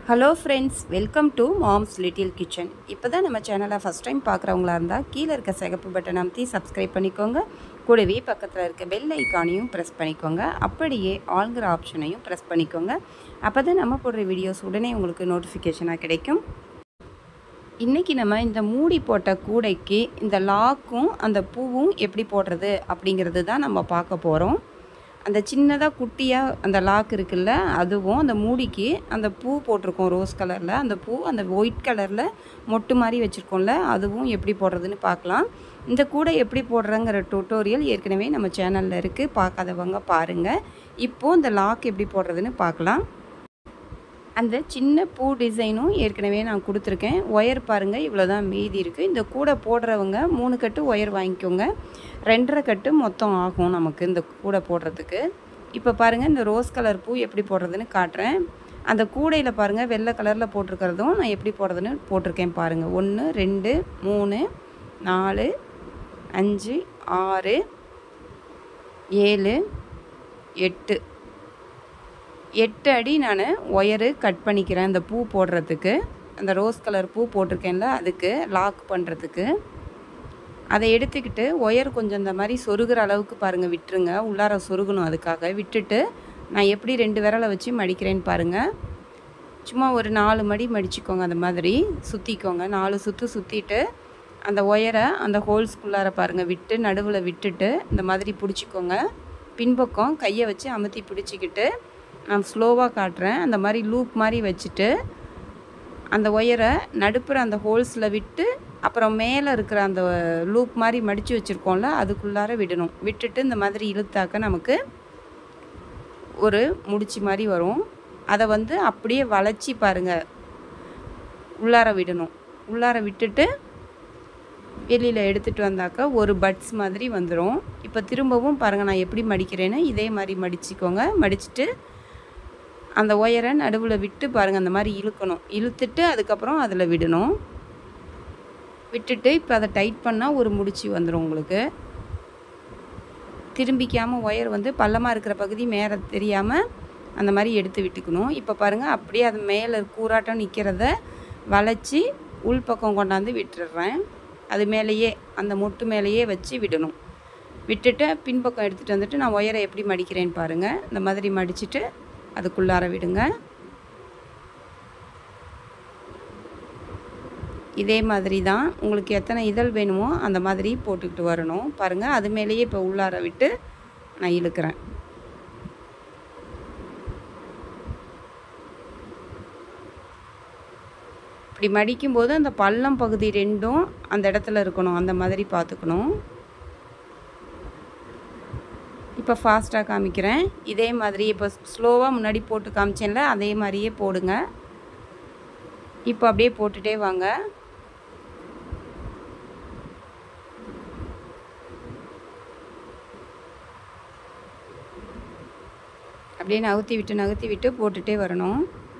hello friends welcome to Mom's Little Kitchen இப்போ தான் நம்ம சேனலை ஃபஸ்ட் டைம் பார்க்குறவங்களா இருந்தால் கீழே இருக்க சிகப்பு பட்டன் அமைத்தி சப்ஸ்கிரைப் பண்ணிக்கோங்க கூடவே பக்கத்தில் இருக்க பெல் ஐக்கானையும் ப்ரெஸ் பண்ணிக்கோங்க அப்படியே ஆளுங்கிற ஆப்ஷனையும் ப்ரெஸ் பண்ணிக்கோங்க அப்போ தான் நம்ம போடுற வீடியோஸ் உடனே உங்களுக்கு நோட்டிஃபிகேஷனாக கிடைக்கும் இன்றைக்கி நம்ம இந்த மூடி போட்ட கூடைக்கு இந்த லாக்கும் அந்த பூவும் எப்படி போடுறது அப்படிங்கிறது தான் நம்ம பார்க்க போகிறோம் அந்த சின்னதாக குட்டியாக அந்த லாக் இருக்குல்ல அதுவும் அந்த மூடிக்கு அந்த பூ போட்டிருக்கோம் ரோஸ் கலரில் அந்த பூ அந்த ஒயிட் கலரில் மொட்டு மாதிரி வச்சுருக்கோம்ல அதுவும் எப்படி போடுறதுன்னு பார்க்கலாம் இந்த கூடை எப்படி போடுறங்கிற டுட்டோரியல் ஏற்கனவே நம்ம சேனலில் இருக்குது பார்க்காதவங்க பாருங்கள் இப்போது இந்த லாக் எப்படி போடுறதுன்னு பார்க்கலாம் அந்த சின்ன பூ டிசைனும் ஏற்கனவே நான் கொடுத்துருக்கேன் ஒயர் பாருங்கள் இவ்வளோ தான் மீதி இருக்குது இந்த கூடை போடுறவங்க மூணு கட்டு ஒயர் வாங்கிக்கோங்க ரெண்டரை கட்டு மொத்தம் ஆகும் நமக்கு இந்த கூடை போடுறதுக்கு இப்போ பாருங்கள் இந்த ரோஸ் கலர் பூ எப்படி போடுறதுன்னு காட்டுறேன் அந்த கூடையில் பாருங்கள் வெள்ளை கலரில் போட்டிருக்கிறதும் நான் எப்படி போடுறதுன்னு போட்டிருக்கேன் பாருங்கள் ஒன்று ரெண்டு மூணு நாலு அஞ்சு ஆறு ஏழு எட்டு எட்டு அடி நான் ஒயரு கட் பண்ணிக்கிறேன் அந்த பூ போடுறதுக்கு அந்த ரோஸ் கலர் பூ போட்டிருக்கேன்ல அதுக்கு லாக் பண்ணுறதுக்கு அதை எடுத்துக்கிட்டு ஒயர் கொஞ்சம் இந்த மாதிரி சொருகிற அளவுக்கு பாருங்கள் விட்டுருங்க உள்ளார சொருகணும் அதுக்காக விட்டுட்டு நான் எப்படி ரெண்டு விரலை வச்சு மடிக்கிறேன்னு பாருங்கள் சும்மா ஒரு நாலு மடி மடிச்சுக்கோங்க அந்த மாதிரி சுற்றிக்கோங்க நாலு சுற்று சுற்றிட்டு அந்த ஒயரை அந்த ஹோல்ஸ்குள்ளார பாருங்கள் விட்டு நடுவில் விட்டுட்டு இந்த மாதிரி பிடிச்சிக்கோங்க பின்பக்கம் கையை வச்சு அமுத்தி பிடிச்சிக்கிட்டு நான் ஸ்லோவாக காட்டுறேன் அந்த மாதிரி லூப் மாதிரி வச்சுட்டு அந்த ஒயரை நடுப்புற அந்த ஹோல்ஸில் விட்டு அப்புறம் மேலே இருக்கிற அந்த லூப் மாதிரி மடித்து வச்சுருக்கோம்ல அதுக்குள்ளார விடணும் விட்டுட்டு இந்த மாதிரி இழுத்தாக்க நமக்கு ஒரு முடிச்சு மாதிரி வரும் அதை வந்து அப்படியே வளைச்சி பாருங்கள் உள்ளார விடணும் உள்ளார விட்டுட்டு வெளியில் எடுத்துகிட்டு வந்தாக்கா ஒரு பட்ஸ் மாதிரி வந்துடும் இப்போ திரும்பவும் பாருங்கள் நான் எப்படி மடிக்கிறேன்னு இதே மாதிரி மடிச்சுக்கோங்க மடிச்சுட்டு அந்த ஒயரை நடுவில் விட்டு பாருங்கள் அந்த மாதிரி இழுக்கணும் இழுத்துட்டு அதுக்கப்புறம் அதில் விடணும் விட்டுட்டு இப்போ அதை டைட் பண்ணால் ஒரு முடிச்சு வந்துடும் உங்களுக்கு திரும்பிக்காமல் ஒயர் வந்து பள்ளமாக இருக்கிற பகுதி மேலே தெரியாமல் அந்த மாதிரி எடுத்து விட்டுக்கணும் இப்போ பாருங்கள் அப்படியே அது மேலே கூறாட்டம் நிற்கிறத வளைச்சி உள் பக்கம் கொண்டாந்து விட்டுடுறேன் அது மேலேயே அந்த மொட்டு மேலேயே வச்சு விடணும் விட்டுட்டு பின்பக்கம் எடுத்துகிட்டு வந்துட்டு நான் ஒயரை எப்படி மடிக்கிறேன்னு பாருங்கள் இந்த மாதிரி மடிச்சுட்டு அதுக்குள்ளார விடுங்க இதே மாதிரி தான் உங்களுக்கு எத்தனை இதழ் வேணுமோ அந்த மாதிரி போட்டுக்கிட்டு வரணும் பாருங்கள் அது மேலேயே இப்போ உள்ளார விட்டு நான் இழுக்கிறேன் இப்படி மடிக்கும்போது அந்த பள்ளம் பகுதி ரெண்டும் அந்த இடத்துல இருக்கணும் அந்த மாதிரி பார்த்துக்கணும் இப்போ ஃபாஸ்ட்டாக காமிக்கிறேன் இதே மாதிரி இப்போ ஸ்லோவாக முன்னாடி போட்டு காமிச்சேன்ல அதே மாதிரியே போடுங்க இப்போ அப்படியே போட்டுகிட்டே வாங்க அப்படியே நகர்த்தி விட்டு நகர்த்தி விட்டு போட்டுகிட்டே வரணும்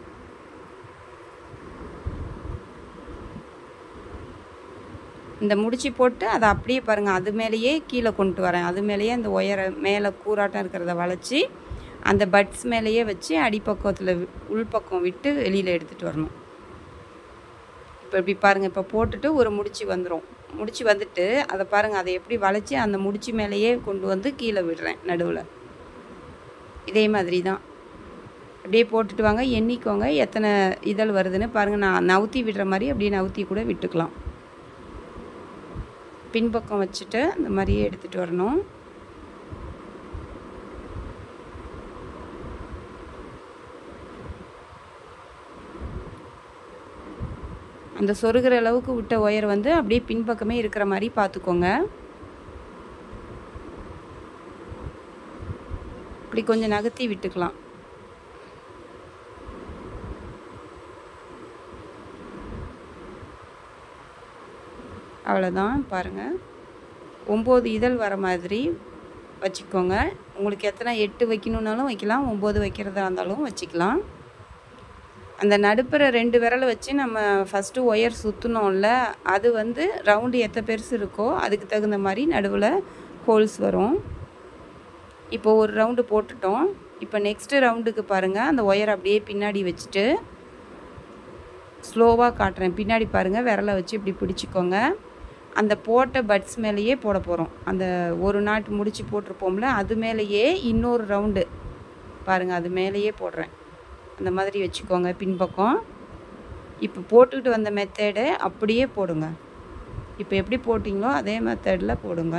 இந்த முடிச்சு போட்டு அதை அப்படியே பாருங்கள் அது மேலேயே கீழே கொண்டு வரேன் அது மேலேயே அந்த ஒயரை மேலே கூறாட்டம் இருக்கிறத வளைச்சி அந்த பட்ஸ் மேலேயே வச்சு அடிப்பக்கத்தில் உள்பக்கம் விட்டு வெளியில் எடுத்துகிட்டு வரணும் இப்போ இப்படி பாருங்கள் இப்போ போட்டுட்டு ஒரு முடிச்சு வந்துடும் முடிச்சு வந்துட்டு அதை பாருங்கள் அதை எப்படி வளைச்சி அந்த முடிச்சு மேலேயே கொண்டு வந்து கீழே விடுறேன் நடுவில் இதே மாதிரி தான் அப்படியே போட்டுட்டு வாங்க எண்ணிக்கோங்க எத்தனை இதழ் வருதுன்னு பாருங்கள் நான் நவுத்தி விடுற மாதிரி அப்படியே நவுத்தி கூட விட்டுக்கலாம் பின்பக்கம் வச்சுட்டு இந்த மாதிரியே எடுத்துகிட்டு வரணும் அந்த சொருகிற அளவுக்கு விட்ட ஒயர் வந்து அப்படியே பின்பக்கமே இருக்கிற மாதிரி பார்த்துக்கோங்க இப்படி கொஞ்சம் நகர்த்தி விட்டுக்கலாம் அவ்வளோதான் பாருங்கள் ஒம்பது இதழ் வர மாதிரி வச்சுக்கோங்க உங்களுக்கு எத்தனை எட்டு வைக்கணுன்னாலும் வைக்கலாம் ஒம்பது வைக்கிறதா இருந்தாலும் வச்சுக்கலாம் அந்த நடுப்புற ரெண்டு விரலை வச்சு நம்ம ஃபஸ்ட்டு ஒயர் சுற்றினோம்ல அது வந்து ரவுண்டு எத்தனை பெருசு இருக்கோ அதுக்கு தகுந்த மாதிரி நடுவில் ஹோல்ஸ் வரும் இப்போ ஒரு ரவுண்டு போட்டுட்டோம் இப்போ நெக்ஸ்ட்டு ரவுண்டுக்கு பாருங்கள் அந்த ஒயர் அப்படியே பின்னாடி வச்சுட்டு ஸ்லோவாக காட்டுறேன் பின்னாடி பாருங்கள் விரலை வச்சு இப்படி பிடிச்சிக்கோங்க அந்த போட்ட பட்ஸ் மேலேயே போட போகிறோம் அந்த ஒரு நாட்டு முடிச்சு போட்டிருப்போம்ல அது மேலேயே இன்னொரு ரவுண்டு பாருங்கள் அது மேலேயே போடுறேன் அந்த மாதிரி வச்சுக்கோங்க பின்பக்கம் இப்போ போட்டுக்கிட்டு வந்த மெத்தேடை அப்படியே போடுங்க இப்போ எப்படி போட்டிங்களோ அதே மெத்தடில் போடுங்க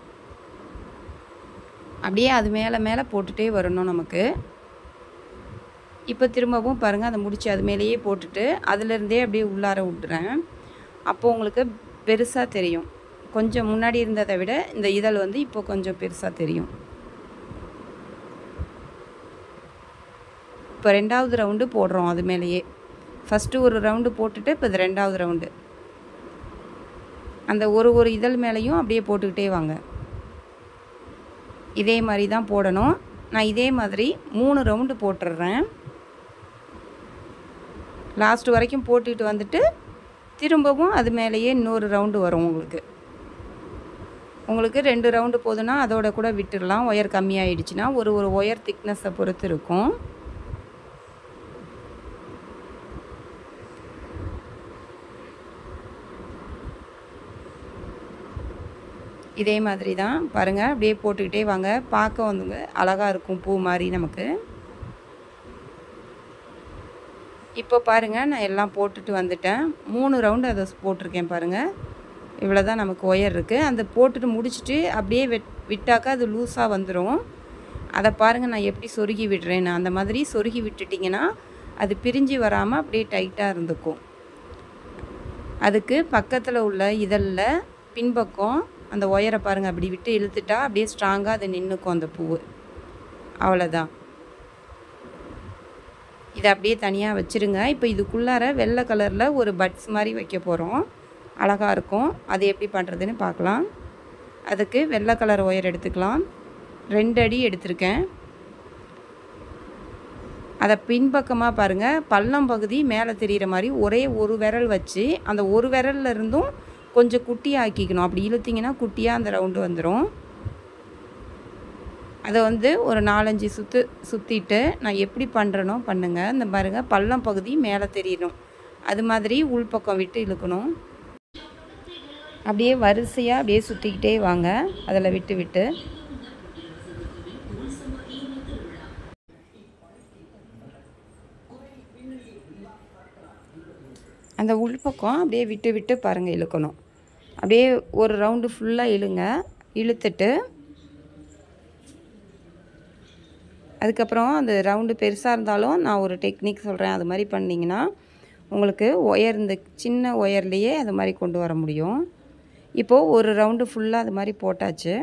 அப்படியே அது மேலே மேலே போட்டுகிட்டே வரணும் நமக்கு இப்போ திரும்பவும் பாருங்கள் அதை முடிச்சு அது மேலேயே போட்டுட்டு அதுலேருந்தே அப்படியே உள்ளார விட்டுறேன் அப்போது உங்களுக்கு பெருசாக தெரியும் கொஞ்சம் முன்னாடி இருந்ததை விட இந்த இதழ் வந்து இப்போ கொஞ்சம் பெருசாக தெரியும் இப்போ ரெண்டாவது ரவுண்டு போடுறோம் அது மேலேயே ஃபஸ்ட்டு ஒரு ரவுண்டு போட்டுட்டு இப்போ இது ரெண்டாவது ரவுண்டு அந்த ஒரு ஒரு இதழ் மேலேயும் அப்படியே போட்டுக்கிட்டே வாங்க இதே மாதிரி தான் போடணும் நான் இதே மாதிரி மூணு ரவுண்டு போட்டுடுறேன் லாஸ்ட் வரைக்கும் போட்டுக்கிட்டு வந்துட்டு திரும்பவும் அது மேலேயே இன்னொரு ரவுண்டு வரும் உங்களுக்கு உங்களுக்கு ரெண்டு ரவுண்டு போதுன்னா அதோட கூட விட்டுடலாம் ஒயர் கம்மியாயிடுச்சுன்னா ஒரு ஒரு ஒயர் திக்னஸை பொறுத்து இருக்கும் இதே மாதிரி தான் பாருங்கள் அப்படியே போட்டுக்கிட்டே வாங்க பார்க்க வந்துங்க அழகாக இருக்கும் பூ மாதிரி நமக்கு இப்போ பாருங்கள் நான் எல்லாம் போட்டுட்டு வந்துட்டேன் மூணு ரவுண்டு அதை போட்டிருக்கேன் பாருங்கள் இவ்வளோ தான் நமக்கு ஒயர் இருக்குது அந்த போட்டுட்டு முடிச்சுட்டு அப்படியே வெட் விட்டாக்கா அது லூஸாக வந்துடும் அதை பாருங்கள் நான் எப்படி சொருகி விடுறேன்னு அந்த மாதிரி சொருகி விட்டுட்டிங்கன்னா அது பிரிஞ்சு வராமல் அப்படியே டைட்டாக இருந்துக்கும் அதுக்கு பக்கத்தில் உள்ள இதழில் பின்பக்கம் அந்த ஒயரை பாருங்கள் அப்படி விட்டு இழுத்துட்டா அப்படியே ஸ்ட்ராங்காக அது நின்றுக்கும் அந்த பூவு அவ்வளோதான் இதை அப்படியே தனியாக வச்சுருங்க இப்போ இதுக்குள்ளார வெள்ளை கலரில் ஒரு பட்ஸ் மாதிரி வைக்க போகிறோம் அழகாக இருக்கும் அது எப்படி பண்ணுறதுன்னு பார்க்கலாம் அதுக்கு வெள்ளை கலர் ஒயர் எடுத்துக்கலாம் ரெண்டு அடி எடுத்திருக்கேன் அதை பின்பக்கமாக பாருங்கள் பள்ளம் பகுதி மேலே தெரிகிற மாதிரி ஒரே ஒரு விரல் வச்சு அந்த ஒரு விரல்ல இருந்தும் கொஞ்சம் குட்டியாக ஆக்கிக்கணும் அப்படி இழுத்திங்கன்னா குட்டியாக அந்த ரவுண்டு வந்துடும் அதை வந்து ஒரு நாலஞ்சு சுற்று சுற்றிட்டு நான் எப்படி பண்ணுறனோ பண்ணுங்கள் இந்த பாருங்கள் பள்ளம் பகுதி மேலே தெரியணும் அது மாதிரி உள்பக்கம் விட்டு இழுக்கணும் அப்படியே வரிசையாக அப்படியே சுற்றிக்கிட்டே வாங்க அதில் விட்டு விட்டு அந்த உள்பக்கம் அப்படியே விட்டு விட்டு பாருங்கள் இழுக்கணும் அப்படியே ஒரு ரவுண்டு ஃபுல்லாக இழுங்க இழுத்துட்டு அதுக்கப்புறம் அந்த ரவுண்டு பெருசாக இருந்தாலும் நான் ஒரு டெக்னிக் சொல்கிறேன் அது மாதிரி பண்ணிங்கன்னா உங்களுக்கு ஒயர் இந்த சின்ன ஒயர்லேயே அது மாதிரி கொண்டு வர முடியும் இப்போது ஒரு ரவுண்டு ஃபுல்லாக அது மாதிரி போட்டாச்சு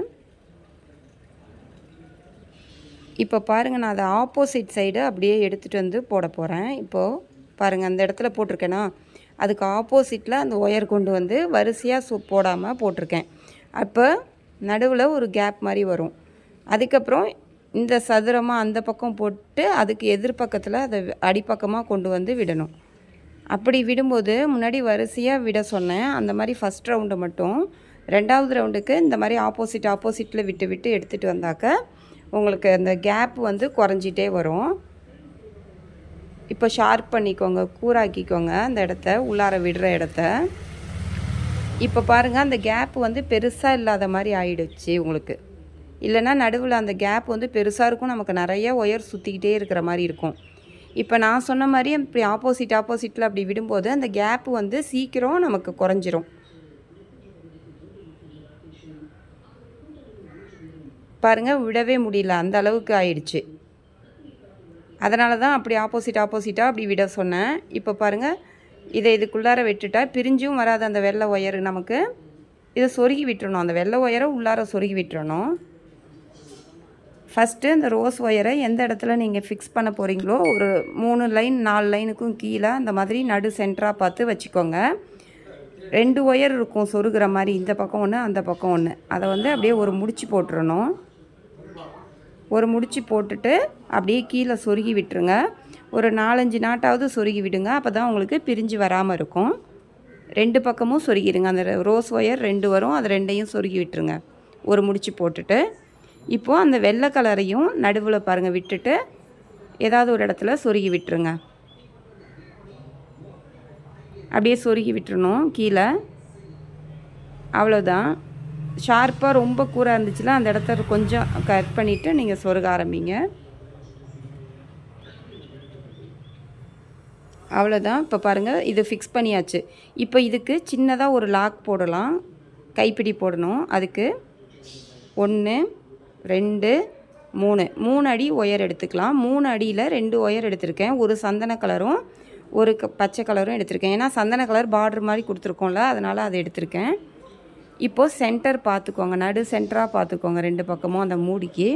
இப்போ பாருங்கள் நான் அதை ஆப்போசிட் சைடு அப்படியே எடுத்துகிட்டு வந்து போட போகிறேன் இப்போது பாருங்கள் அந்த இடத்துல போட்டிருக்கேனா அதுக்கு ஆப்போசிட்டில் அந்த ஒயர் கொண்டு வந்து வரிசையாக சு போடாமல் போட்டிருக்கேன் அப்போ நடுவில் ஒரு கேப் மாதிரி வரும் அதுக்கப்புறம் இந்த சதுரமாக அந்த பக்கம் போட்டு அதுக்கு எதிர்பக்கத்தில் அதை அடிப்பக்கமாக கொண்டு வந்து விடணும் அப்படி விடும்போது முன்னாடி வரிசையாக விட சொன்னேன் அந்த மாதிரி ஃபஸ்ட் ரவுண்டு மட்டும் ரெண்டாவது ரவுண்டுக்கு இந்த மாதிரி ஆப்போசிட் ஆப்போசிட்டில் விட்டு விட்டு எடுத்துகிட்டு வந்தாக்க உங்களுக்கு அந்த கேப் வந்து குறைஞ்சிட்டே வரும் இப்போ ஷார்ப் பண்ணிக்கோங்க கூராக்கிக்கோங்க அந்த இடத்த உள்ளார விடுற இடத்த இப்போ பாருங்கள் அந்த கேப் வந்து பெருசாக இல்லாத மாதிரி ஆயிடுச்சு உங்களுக்கு இல்லைன்னா நடுவில் அந்த கேப் வந்து பெருசாக இருக்கும் நமக்கு நிறைய ஒயர் சுற்றிக்கிட்டே இருக்கிற மாதிரி இருக்கும் இப்போ நான் சொன்ன மாதிரி இப்படி ஆப்போசிட் ஆப்போசிட்டில் அப்படி விடும்போது அந்த கேப் வந்து சீக்கிரம் நமக்கு குறைஞ்சிரும் பாருங்கள் விடவே முடியல அந்த அளவுக்கு ஆயிடுச்சு அதனால தான் அப்படி ஆப்போசிட் ஆப்போசிட்டாக அப்படி விட சொன்னேன் இப்போ பாருங்கள் இதை இதுக்குள்ளார விட்டுட்டா பிரிஞ்சும் வராது அந்த வெள்ளை ஒயர் நமக்கு இதை சொருகி விட்டுறணும் அந்த வெள்ளை ஒயரை உள்ளார சொருகி விட்டுறணும் ஃபஸ்ட்டு இந்த ரோஸ் ஒயரை எந்த இடத்துல நீங்கள் ஃபிக்ஸ் பண்ண போகிறீங்களோ ஒரு மூணு லைன் நாலு லைனுக்கும் கீழே அந்த மாதிரி நடு சென்டராக பார்த்து வச்சுக்கோங்க ரெண்டு ஒயர் இருக்கும் சொருகிற மாதிரி இந்த பக்கம் ஒன்று அந்த பக்கம் ஒன்று அதை வந்து அப்படியே ஒரு முடிச்சு போட்டுறணும் ஒரு முடிச்சு போட்டுட்டு அப்படியே கீழே சொருகி விட்டுருங்க ஒரு நாலஞ்சு நாட்டாவது சொருகி விடுங்க அப்போ தான் உங்களுக்கு பிரிஞ்சு வராமல் இருக்கும் ரெண்டு பக்கமும் சொருகிடுங்க அந்த ரோஸ் ஒயர் ரெண்டு வரும் அது ரெண்டையும் சொருகி விட்டுருங்க ஒரு முடிச்சு போட்டுட்டு இப்போது அந்த வெள்ளை கலரையும் நடுவில் பாருங்கள் விட்டுட்டு ஏதாவது ஒரு இடத்துல சொருகி விட்டுருங்க அப்படியே சொருகி விட்டுறணும் கீழே அவ்வளோதான் ஷார்ப்பாக ரொம்ப கூராக இருந்துச்சுன்னா அந்த இடத்த கொஞ்சம் கட் பண்ணிவிட்டு நீங்கள் சொருக ஆரம்பிங்க அவ்வளோதான் இப்போ பாருங்கள் இது ஃபிக்ஸ் பண்ணியாச்சு இப்போ இதுக்கு சின்னதாக ஒரு லாக் போடலாம் கைப்பிடி போடணும் அதுக்கு ஒன்று ரெண்டு மூணு மூணு அடி ஒயர் எடுத்துக்கலாம் மூணு அடியில் ரெண்டு ஒயர் எடுத்திருக்கேன் ஒரு சந்தன கலரும் ஒரு க பச்சை கலரும் எடுத்திருக்கேன் ஏன்னா சந்தன கலர் பார்டர் மாதிரி கொடுத்துருக்கோம்ல அதனால் அதை எடுத்திருக்கேன் இப்போது சென்டர் பார்த்துக்கோங்க நடு சென்டராக பார்த்துக்கோங்க ரெண்டு பக்கமும் அந்த மூடிக்கு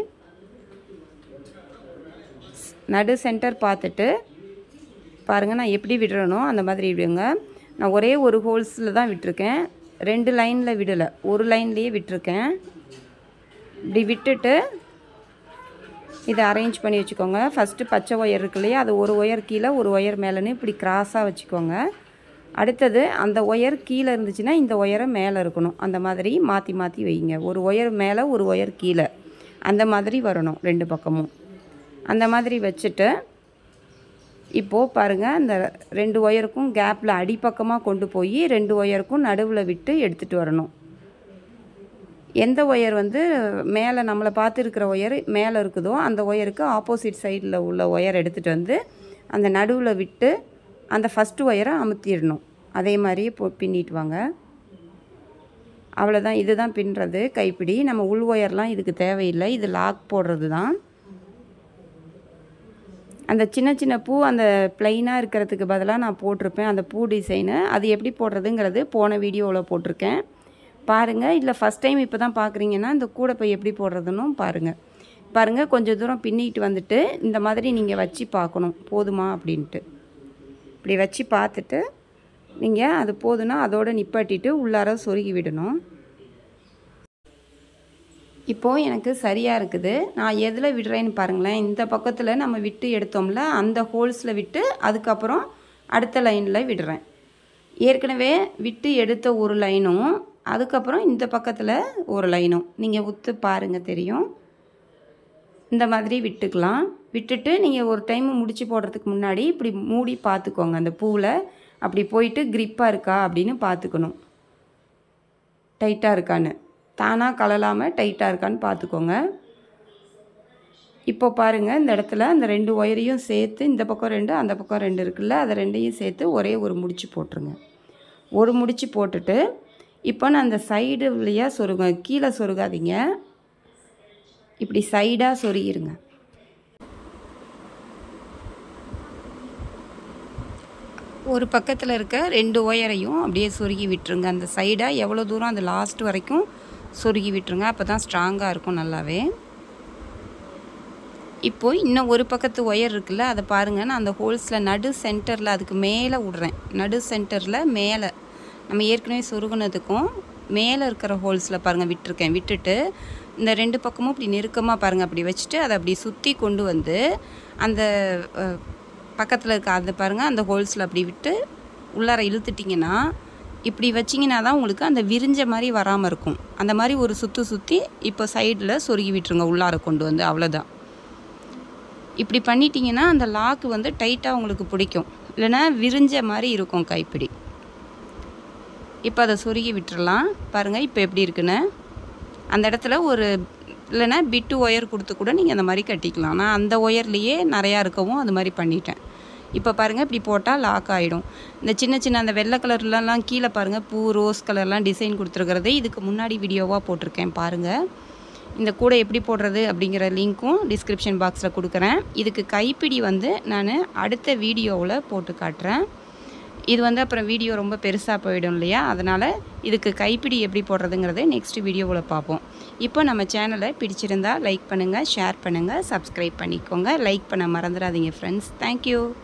நடு சென்டர் பார்த்துட்டு பாருங்கள் நான் எப்படி விடுறேனோ அந்த மாதிரி விடுங்க நான் ஒரே ஒரு ஹோல்ஸில் தான் விட்டிருக்கேன் ரெண்டு லைனில் விடலை ஒரு லைன்லேயே விட்டிருக்கேன் இப்படி விட்டுட்டு இதை அரேஞ்ச் பண்ணி வச்சுக்கோங்க ஃபஸ்ட்டு பச்சை ஒயர் இருக்கு இல்லையா அது ஒரு ஒயர் கீழே ஒரு ஒயர் மேலேன்னு இப்படி கிராஸாக வச்சுக்கோங்க அடுத்தது அந்த ஒயர் கீழே இருந்துச்சுன்னா இந்த ஒயரை மேலே இருக்கணும் அந்த மாதிரி மாற்றி மாற்றி வைங்க ஒரு ஒயர் மேலே ஒரு ஒயர் கீழே அந்த மாதிரி வரணும் ரெண்டு பக்கமும் அந்த மாதிரி வச்சுட்டு இப்போது பாருங்கள் இந்த ரெண்டு ஒயருக்கும் கேப்பில் அடிப்பக்கமாக கொண்டு போய் ரெண்டு ஒயருக்கும் நடுவில் விட்டு எடுத்துகிட்டு வரணும் எந்த ஒயர் வந்து மேலே நம்மளை பார்த்து இருக்கிற ஒயர் மேலே இருக்குதோ அந்த ஒயருக்கு ஆப்போசிட் சைடில் உள்ள ஒயர் எடுத்துகிட்டு வந்து அந்த நடுவில் விட்டு அந்த ஃபஸ்ட்டு ஒயரை அமுத்திடணும் அதே மாதிரியே போ பின்னிட்டு வாங்க அவ்வளோதான் இதுதான் பின்னுறது கைப்பிடி நம்ம உள் ஒயர்லாம் இதுக்கு தேவையில்லை இது லாக் போடுறது தான் அந்த சின்ன சின்ன பூ அந்த ப்ளைனாக இருக்கிறதுக்கு பதிலாக நான் போட்டிருப்பேன் அந்த பூ டிசைனு அது எப்படி போடுறதுங்கிறது போன வீடியோவில் போட்டிருக்கேன் பாருங்கள் இல்லை ஃபஸ்ட் டைம் இப்போ தான் பார்க்குறீங்கன்னா இந்த கூடை பை எப்படி போடுறதுன்னு பாருங்கள் பாருங்கள் கொஞ்சம் தூரம் பின்னிட்டு வந்துட்டு இந்த மாதிரி நீங்கள் வச்சு பார்க்கணும் போதுமா அப்படின்ட்டு இப்படி வச்சு பார்த்துட்டு நீங்கள் அது போதுன்னா அதோடு நிப்பாட்டிட்டு உள்ளார சொருகி விடணும் இப்போது எனக்கு சரியாக இருக்குது நான் எதில் விடுறேன்னு பாருங்களேன் இந்த பக்கத்தில் நம்ம விட்டு எடுத்தோம்ல அந்த ஹோல்ஸில் விட்டு அதுக்கப்புறம் அடுத்த லைனில் விடுறேன் ஏற்கனவே விட்டு எடுத்த ஒரு லைனும் அதுக்கப்புறம் இந்த பக்கத்தில் ஒரு லைனும் நீங்கள் உத்து பாருங்கள் தெரியும் இந்த மாதிரி விட்டுக்கலாம் விட்டுட்டு நீங்கள் ஒரு டைம் முடிச்சு போடுறதுக்கு முன்னாடி இப்படி மூடி பார்த்துக்கோங்க அந்த பூவில் அப்படி போயிட்டு க்ரிப்பாக இருக்கா அப்படின்னு பார்த்துக்கணும் டைட்டாக இருக்கான்னு தானாக கலலாமல் டைட்டாக இருக்கான்னு பார்த்துக்கோங்க இப்போ பாருங்கள் இந்த இடத்துல அந்த ரெண்டு ஒயரையும் சேர்த்து இந்த பக்கம் ரெண்டு அந்த பக்கம் ரெண்டு இருக்குல்ல அதை ரெண்டையும் சேர்த்து ஒரே ஒரு முடிச்சு போட்டுருங்க ஒரு முடிச்சு போட்டுட்டு இப்போ நான் அந்த சைடு வழியாக சொருங்க கீழே சொருகாதீங்க இப்படி சைடாக சொருகிருங்க ஒரு பக்கத்தில் இருக்க ரெண்டு ஒயரையும் அப்படியே சொருகி விட்டுருங்க அந்த சைடாக எவ்வளோ தூரம் அந்த லாஸ்ட் வரைக்கும் சொருகி விட்டுருங்க அப்போ தான் ஸ்ட்ராங்காக இருக்கும் நல்லாவே இப்போது இன்னும் ஒரு பக்கத்து ஒயர் இருக்குல்ல அதை பாருங்கள் நான் அந்த ஹோல்ஸில் நடு சென்டரில் அதுக்கு மேலே விட்றேன் நடு சென்டரில் மேலே நம்ம ஏற்கனவே சொருகுனதுக்கும் மேலே இருக்கிற ஹோல்ஸில் பாருங்கள் விட்டுருக்கேன் விட்டுட்டு இந்த ரெண்டு பக்கமும் இப்படி நெருக்கமாக பாருங்கள் அப்படி வச்சுட்டு அதை அப்படி சுற்றி கொண்டு வந்து அந்த பக்கத்தில் இருக்க அதை பாருங்கள் அந்த ஹோல்ஸில் அப்படி விட்டு உள்ளார இழுத்துட்டிங்கன்னா இப்படி வச்சிங்கன்னா தான் உங்களுக்கு அந்த விரிஞ்ச மாதிரி வராமல் இருக்கும் அந்த மாதிரி ஒரு சுற்று சுற்றி இப்போ சைடில் சொருகி விட்டுருங்க உள்ளார கொண்டு வந்து அவ்வளோதான் இப்படி பண்ணிட்டீங்கன்னா அந்த லாக்கு வந்து டைட்டாக உங்களுக்கு பிடிக்கும் இல்லைன்னா விரிஞ்ச மாதிரி இருக்கும் கைப்பிடி இப்போ அதை சொருகி விட்டுறலாம் பாருங்கள் இப்போ எப்படி இருக்குன்னு அந்த இடத்துல ஒரு இல்லைன்னா பிட்டு ஒயர் கொடுத்து கூட நீங்கள் அந்த மாதிரி கட்டிக்கலாம் நான் அந்த ஒயர்லேயே நிறையா இருக்கவும் அது மாதிரி பண்ணிட்டேன் இப்போ பாருங்கள் இப்படி போட்டால் லாக் ஆகிடும் இந்த சின்ன சின்ன அந்த வெள்ளை கலர்லலாம் கீழே பாருங்கள் பூ ரோஸ் கலர்லாம் டிசைன் கொடுத்துருக்கிறது இதுக்கு முன்னாடி வீடியோவாக போட்டிருக்கேன் பாருங்கள் இந்த கூடை எப்படி போடுறது அப்படிங்கிற லிங்க்கும் டிஸ்கிரிப்ஷன் பாக்ஸில் கொடுக்குறேன் இதுக்கு கைப்பிடி வந்து நான் அடுத்த வீடியோவில் போட்டு காட்டுறேன் இது வந்து அப்புறம் வீடியோ ரொம்ப பெருசாக போயிடும் இல்லையா அதனால் இதுக்கு கைப்பிடி எப்படி போடுறதுங்கிறத நெக்ஸ்ட் வீடியோவில் பார்ப்போம் இப்போ நம்ம சேனலை பிடிச்சிருந்தா லைக் பண்ணுங்கள் ஷேர் பண்ணுங்கள் சப்ஸ்கிரைப் பண்ணிக்கோங்க லைக் பண்ண மறந்துடாதீங்க ஃப்ரெண்ட்ஸ் தேங்க்யூ